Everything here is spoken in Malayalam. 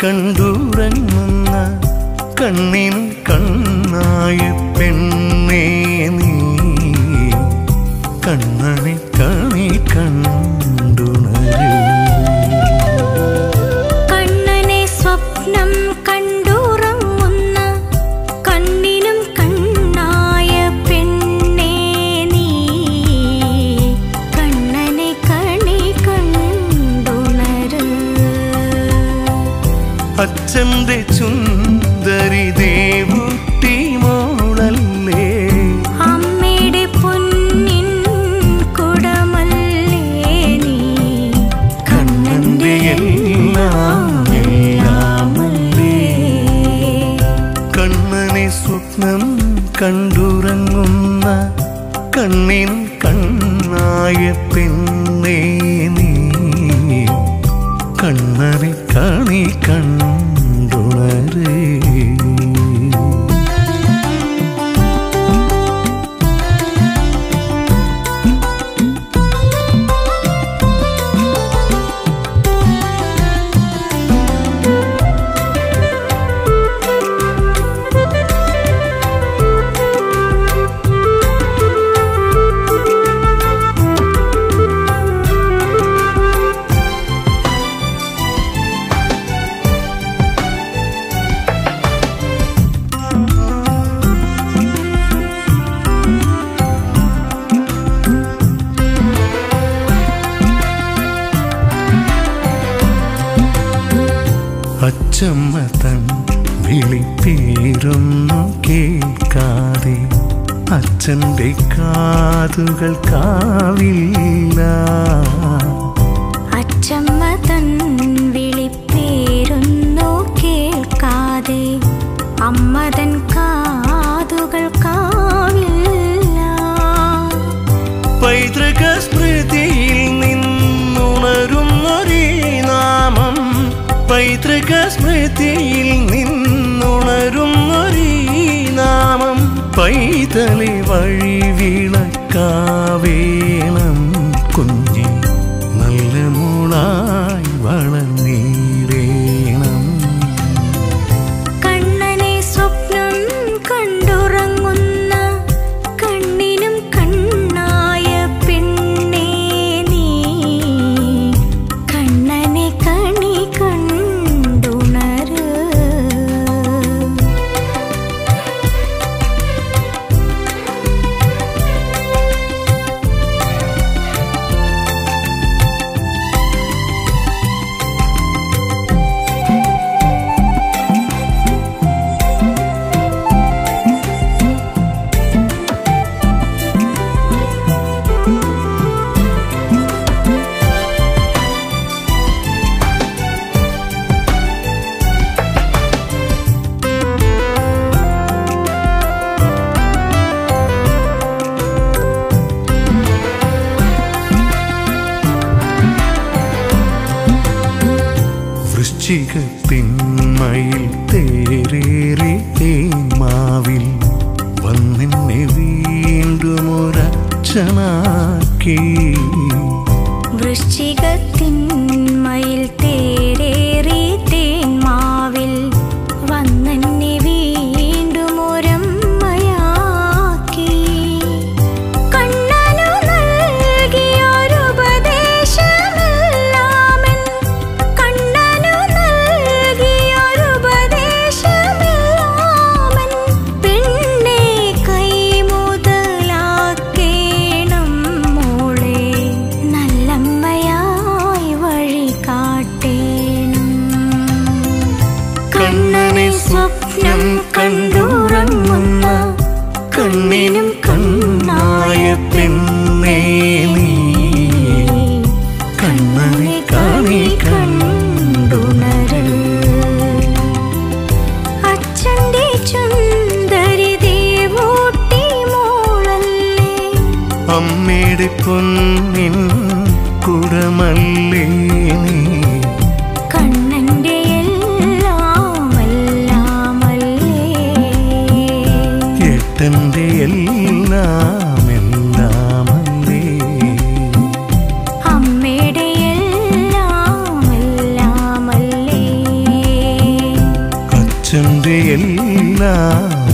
കണ്ടുറങ്ങുന്ന കണ്ണിൻ കണ്ണായ പെണ്ണേ നീ കണ്ണനെ കണി കണ്ടുണരൂ കണ്ണനെ സ്വപ്നം കണ്ടുറങ്ങുന്ന കണ്ണിനും കണ്ണായ പെണ്ണേ നീ കണ്ണനെ കണി കണ്ടുണര് അച്ഛന്റെ ചുന്ദരി ദേവുട്ടി മോളല്ലേ അമ്മയുടെ പൊന്നിൻ കുടമല്ലേ നീ കണ്ണന്റെ എല്ലാം എല്ലാമല്ലേ കണ്ണനെ സ്വപ്നം കണ്ടുറങ്ങുന്ന കണ്ണിൻ കണ്ണായ പെണ്ണേ നീ കണ്ണനെ കണി കണ്ടുണരേ അച്ചമ്മ തൻ വിളിപ്പേരൊന്നു കേൾക്കാതെ അച്ഛൻ്റെ കാതുകൾ കാവില്ല അച്ചമ്മ തൻ വിളിപ്പേരൊന്നു കേൾക്കാതെ അമ്മ തൻ കാതുകൾ കാവില്ല പൈതൃക സ്മൃതിയിൽ നിന്നുണരുന്നൊരീ നാമം പൈതൃക സ്മൃതിയിൽ നിന്നുണരുന്നൊരീ നാമം പൈതലെ വഴി വിളക്കാവേണം കുഞ്ഞി നല്ല മോളായി വളർന്നിടേണം കണ്ണനെ സ്വപ്നം കണ്ടുറങ്ങുന്ന കണ്ണിനും കണ്ണായ പെണ്ണേ നീ കണ്ണനെ കണി കണ്ടുണര് വൃശ്ചികത്തിന്മയിൽ തേരേറി തേന്മാവിൽ വന്നെന്നെ വീണ്ടും ഒരച്ഛനാക്കി വൃശ്ചികത്തിൻ മയിൽ തേരേറി തേന്മാവിൽ വന്നെന്നെ വീണ്ടും ഒരമ്മയാക്കി കണ്ണനു നൽകിയൊരുപദേശമെല്ലാമൻ കണ്ണനു നൽകിയൊരുപദേശമെല്ലാമൻ പെണ്ണെ കൈമുതലാക്കേണം മോളെ നല്ലമ്മയായി വഴി കാട്ടേണം കണ്ണനെ സ്വപ്നം കണ്ടുറങ്ങുന്ന കണ്ണിനും കണ്ണായ പെണ്ണേ നീ കണ്ണനെ കാണി കണ്ടുണരൂ അച്ഛന്റെ ചുന്ദരി ദേവൂട്ടി മോളല്ലേ അമ്മയുടെ പൊന്നിൻ കുടമല്ലേ നീ കണ്ണന്റെ എല്ലാം എല്ലാമല്ലേ എട്ടൻ്റെ എല്ലാം എല്ലാമല്ലേ അമ്മയുടെ എല്ലാം എല്ലാമല്ലേ എല്ലാം